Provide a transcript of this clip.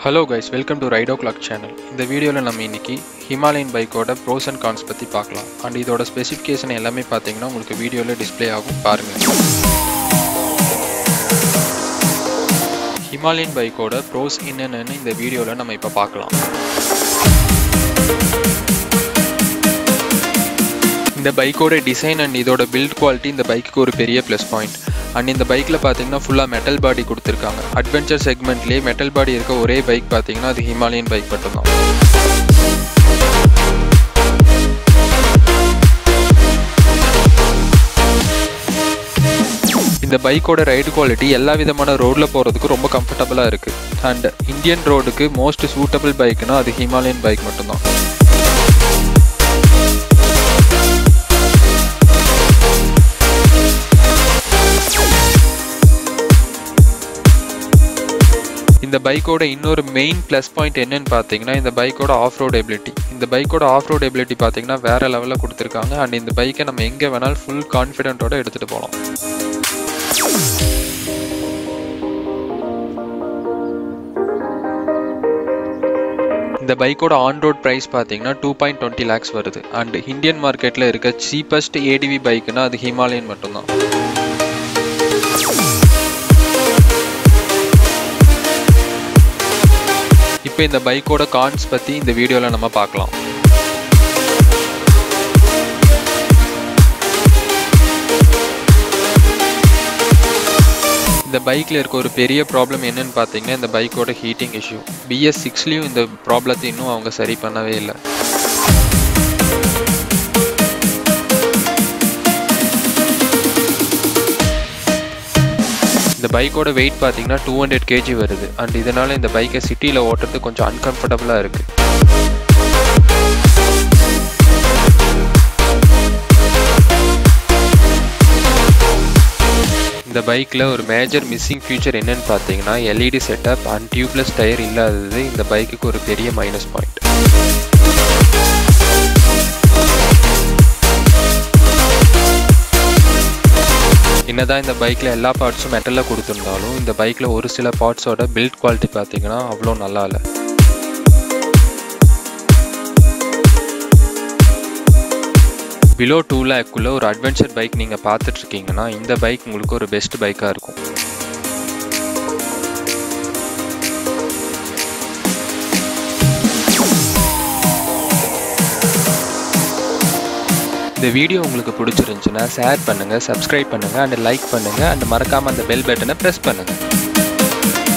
hello guys welcome to ride o clock channel இந்த வீடியோவில் நம்ம இன்னைக்கு ஹிமாலயன் பைக்கோட ப்ரோஸ் அண்ட் கான்ஸ் பற்றி பார்க்கலாம் அண்ட் இதோட ஸ்பெசிஃபிகேஷன் எல்லாமே பார்த்தீங்கன்னா உங்களுக்கு வீடியோவில் டிஸ்ப்ளே ஆகும் பாருங்கள் ஹிமாலயன் பைக்கோட ப்ரோஸ் என்னென்னு இந்த வீடியோவில் நம்ம இப்போ பார்க்கலாம் இந்த பைக்கோட டிசைன் அண்ட் இதோட பில்ட் குவாலிட்டி இந்த பைக்குக்கு ஒரு பெரிய ப்ளஸ் பாயிண்ட் அண்ட் இந்த பைக்கில் பார்த்தீங்கன்னா ஃபுல்லாக மெட்டல் பாடி கொடுத்துருக்காங்க அட்வென்ச்சர் செக்மெண்ட்லேயே மெட்டல் பாடி இருக்க ஒரே பைக் பார்த்தீங்கன்னா அது ஹிமாலயன் பைக் மட்டும்தான் இந்த பைக்கோட ரைடு குவாலிட்டி எல்லா விதமான ரோடில் போகிறதுக்கு ரொம்ப கம்ஃபர்டபுளாக இருக்குது அண்ட் இந்தியன் ரோடுக்கு மோஸ்ட் சூட்டபிள் பைக்குனா அது ஹிமாலயன் பைக் மட்டும்தான் இந்த பைக்கோட இன்னொரு மெயின் ப்ளஸ் பாயிண்ட் என்னன்னு பார்த்தீங்கன்னா இந்த பைக்கோட ஆஃப் ரோட் எபிலிட்டி இந்த பைக்கோட ஆஃப் ரோட் எபிலிட்டி பார்த்தீங்கன்னா வேற லெவலில் கொடுத்துருக்காங்க அண்ட் இந்த பைக்கை நம்ம எங்கே வேணாலும் ஃபுல் கான்ஃபிடென்ட்டோட எடுத்துகிட்டு போகலாம் இந்த பைக்கோட ஆன் ரோட் ப்ரைஸ் பார்த்தீங்கன்னா டூ பாயிண்ட் டுவெண்ட்டி லேக்ஸ் வருது அண்ட் இந்தியன் மார்க்கெட்டில் இருக்க சீப்பஸ்ட் ஏடிவி பைக்குனா அது ஹிமாலயன் மட்டும்தான் இப்போ இந்த பைக்கோட கான்ஸ் பற்றி இந்த வீடியோவில் நம்ம பார்க்கலாம் இந்த பைக்கில் இருக்க ஒரு பெரிய ப்ராப்ளம் என்னன்னு பார்த்தீங்கன்னா இந்த பைக்கோட ஹீட்டிங் இஷ்யூ பிஎஸ் சிக்ஸ்லேயும் இந்த ப்ராப்ளத்தை இன்னும் அவங்க சரி பண்ணவே இல்லை இந்த பைக்கோட வெயிட் பார்த்தீங்கன்னா டூ ஹண்ட்ரட் கேஜி வருது அண்ட் இதனால் இந்த பைக்கை சிட்டியில் ஓட்டுறது கொஞ்சம் அன்கம்ஃபர்டபுளாக இருக்குது இந்த பைக்கில் ஒரு மேஜர் மிஸ்ஸிங் ஃபியூச்சர் என்னன்னு பார்த்தீங்கன்னா LED setup and tubeless tyre இல்லாதது இந்த பைக்குக்கு ஒரு பெரிய மைனஸ் பாயிண்ட் என்னதான் இந்த பைக்கில் எல்லா பார்ட்ஸும் மெட்டலில் கொடுத்துருந்தாலும் இந்த பைக்கில் ஒரு சில பார்ட்ஸோட பில்ட் குவாலிட்டி பார்த்தீங்கன்னா அவ்வளோ நல்லா இல்லை பிலோ டூ லேக்குள்ளே ஒரு அட்வென்ச்சர் பைக் நீங்கள் பார்த்துட்ருக்கீங்கன்னா இந்த பைக் உங்களுக்கு ஒரு பெஸ்ட் பைக்காக இருக்கும் இந்த வீடியோ உங்களுக்கு பிடிச்சிருந்துச்சுன்னா ஷேர் பண்ணுங்கள் சப்ஸ்கிரைப் பண்ணுங்கள் அண்ட் லைக் பண்ணுங்கள் அண்ட் மறக்காமல் அந்த பெல் பட்டனை ப்ரெஸ் பண்ணுங்கள்